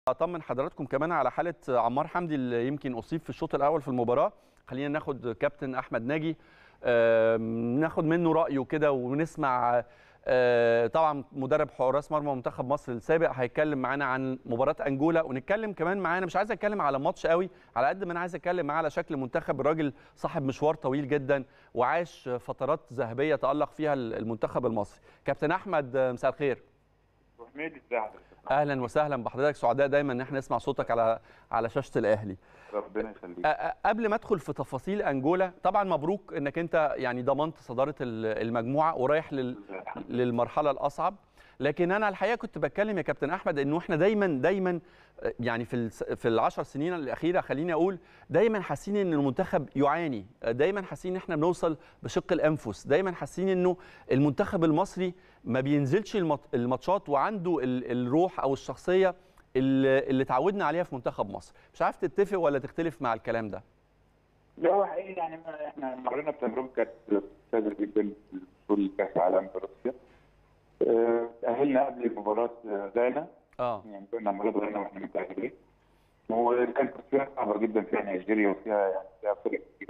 اطمن حضراتكم كمان على حاله عمار حمدي اللي يمكن اصيب في الشوط الاول في المباراه خلينا ناخد كابتن احمد ناجي آم، ناخد منه رايه كده ونسمع آه، طبعا مدرب حراس مرمى منتخب مصر السابق هيتكلم معانا عن مباراه انجولا ونتكلم كمان معانا مش عايز اتكلم على ماتش قوي على قد ما انا عايز اتكلم معاه على شكل منتخب الراجل صاحب مشوار طويل جدا وعاش فترات ذهبيه تالق فيها المنتخب المصري كابتن احمد آه، مساء الخير ابو حميد ازي حضرتك اهلا وسهلا بحضرتك سعداء دايما ان احنا نسمع صوتك على على شاشه الاهلي ربنا يخليك أ- أ- قبل ما ادخل في تفاصيل انجولا طبعا مبروك انك انت يعني ضمنت صداره ال- المجموعه ورايح لل... للمرحله الاصعب لكن انا الحقيقه كنت بتكلم يا كابتن احمد انه احنا دايما دايما آه، يعني في الس- في العشر سنين الاخيره خليني اقول دايما حاسين ان المنتخب يعاني آه، دايما حاسين ان احنا بنوصل بشق الانفس دايما حاسين انه المنتخب المصري ما بينزلش المط- الماتشات وعنده ال- الروح او الشخصيه اللي اللي اتعودنا عليها في منتخب مصر مش عارف تتفق ولا تختلف مع الكلام ده لا هو حقيقي يعني ما احنا مرينا بتجربه كانت ممتازه جدا في وصول كاس العالم في روسيا آه، تأهلنا قبل مباراة آه، غانا اه يعني كنا مباراة غانا واحنا متأهلين وكانت تصفيات صعبة جدا فيها نيجيريا وفيها يعني فيها فرق كتيرة.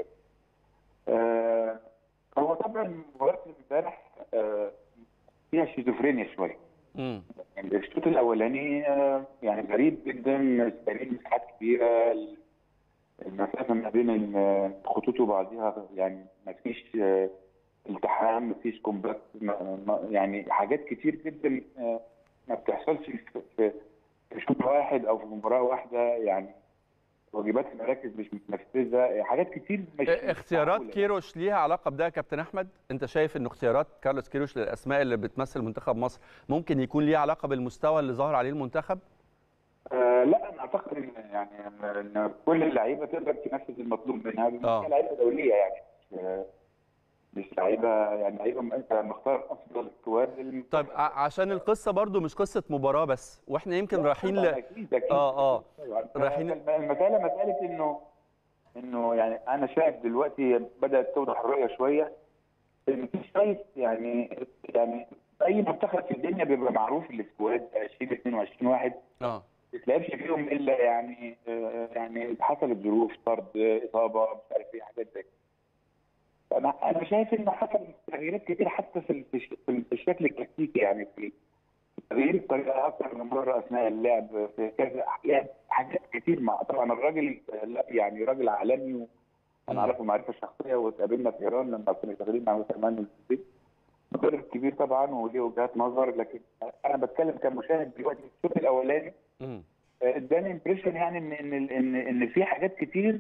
آه، هو طبعا مباراة امبارح آه، فيها شيزوفرينيا شوية. امم يعني الشوط الاولاني آه، يعني غريب جدا سايبين مساحات كبيره المسافه ما بين الخطوط وبعضها يعني ما فيش آه، التحام ما فيش كومباكت ما- ما- يعني حاجات كتير جدا آه، ما بتحصلش في- في في شوط واحد او في مباراه واحده يعني واجبات المراكز مش متنفذه حاجات كتير مش اختيارات معقولة. كيروش ليها علاقه بده يا كابتن احمد انت شايف انه اختيارات كارلوس كيروش للاسماء اللي بتمثل منتخب مصر ممكن يكون ليها علاقه بالمستوى اللي ظهر عليه المنتخب آه لا انا اعتقد ان يعني ان إن كل اللعيبه تقدر تنفذ المطلوب منها بما آه. إنها لعيبه دوليه يعني مش مش لعيبه يعني لعيبه انت مختار افضل سكواد للمنتخب. طيب ع- عشان القصه برضو مش قصه مباراه بس واحنا يمكن رايحين طبعاً ل... اكيد اكيد آه، آه. طبعاً. رايحين- الم- المساله مساله انه انه يعني انا شايف دلوقتي بدات توضح الرؤيه شويه ان في شويه يعني يعني اي منتخب في الدنيا بيبقى معروف السكواد 20 22 واحد اه ما تتلعبش فيهم الا يعني آه، يعني حصلت ظروف طرد آه، اصابه مش عارف ايه حاجات زي كده. انا انا شايف انه حصل تغييرات كتير حتى في ال- في الش- في ال- في الشكل التكتيكي يعني في في تغيير الطريقه اكثر من مره اثناء اللعب في كذا يعني حاجات كتير مع طبعا الراجل آه، لا يعني راجل عالمي مم. وانا اعرفه معرفه شخصيه واتقابلنا في ايران لما كنا شغالين مع سلمان الزبيب مدرب كبير طبعا وليه وجهات نظر لكن انا بتكلم كمشاهد دلوقتي في الشوط الاولاني امم اداني امبريشن يعني ان ان ان ان في حاجات كتير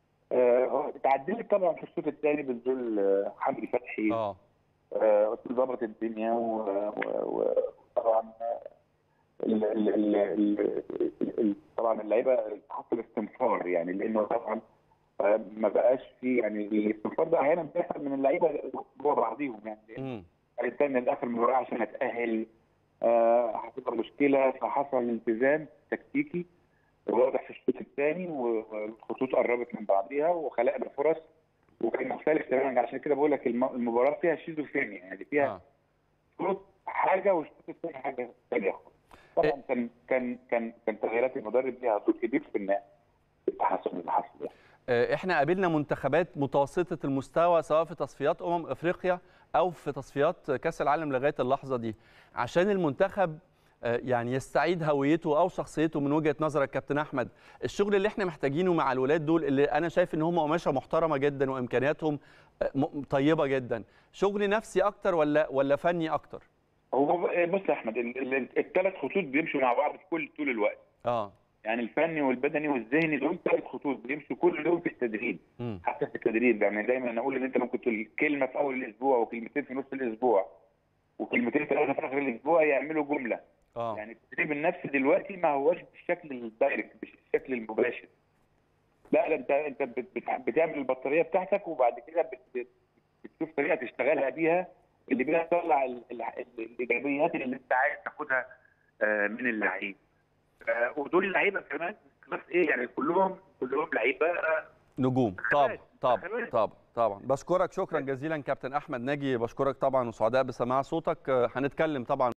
آه، اتعدلت طبعا في الشوط الثاني بنزول آه، حمدي فتحي اه آه، ظبط الدنيا و- و- وطبعا آه، ال- ال- ال- ال- ال- طبعا اللعيبه حصل استنفار يعني لانه طبعا آه، ما بقاش في يعني الاستنفار ده احيانا بيحصل من اللعيبه جوه بعضيهم يعني امم استنى لاخر مباراه عشان اتاهل آه، هتبقى مشكله فحصل التزام تكتيكي واضح في الشوط الثاني والخطوط قربت من بعضيها وخلقنا فرص وكان مختلف تماما عشان كده بقول لك الم- المباراه فيها شيزوفرينيا يعني فيها اه شوط حاجه والشوط الثاني حاجه ثانيه طبعا إيه. كان كان كان كان تغييرات المدرب ليها دور كبير في النا- في التحسن اللي حصل يعني. آه، احنا قابلنا منتخبات متوسطه المستوى سواء في تصفيات امم افريقيا او في تصفيات كاس العالم لغايه اللحظه دي عشان المنتخب آه، يعني يستعيد هويته او شخصيته من وجهه نظرك كابتن احمد الشغل اللي احنا محتاجينه مع الولاد دول اللي انا شايف ان هم قماشه محترمه جدا وامكانياتهم آه، م- طيبه جدا شغل نفسي اكتر ولا ولا فني اكتر هو ب- بص يا احمد الثلاث خطوط بيمشوا مع بعض في كل طول الوقت اه يعني الفني والبدني والذهني دول ثلاث خطوط بيمشوا كل يوم في التدريب امم حتى في التدريب يعني دايما اقول ان انت ممكن تقول كلمه في اول الاسبوع وكلمتين في نص الاسبوع وكلمتين ثلاثه في اخر الاسبوع يعملوا جمله اه يعني التدريب النفسي دلوقتي ما هوش بالشكل الدايركت مش الشكل المباشر لا لا انت انت بت- بت- بتعمل البطاريه بتاعتك وبعد كده بت- بت- بتشوف طريقه تشتغلها بيها اللي بيها تطلع ال- ال- ال- الايجابيات اللي انت عايز تاخدها آه، من اللعيب آه، ودول اللعيبه كمان بس ايه يعني كلهم كلهم لعيبه آه، نجوم طبعا خلاص. طبعا خلاص. طبعا طبعا بشكرك شكرا جزيلا كابتن احمد ناجي بشكرك طبعا وسعداء بسماع صوتك آه، هنتكلم طبعا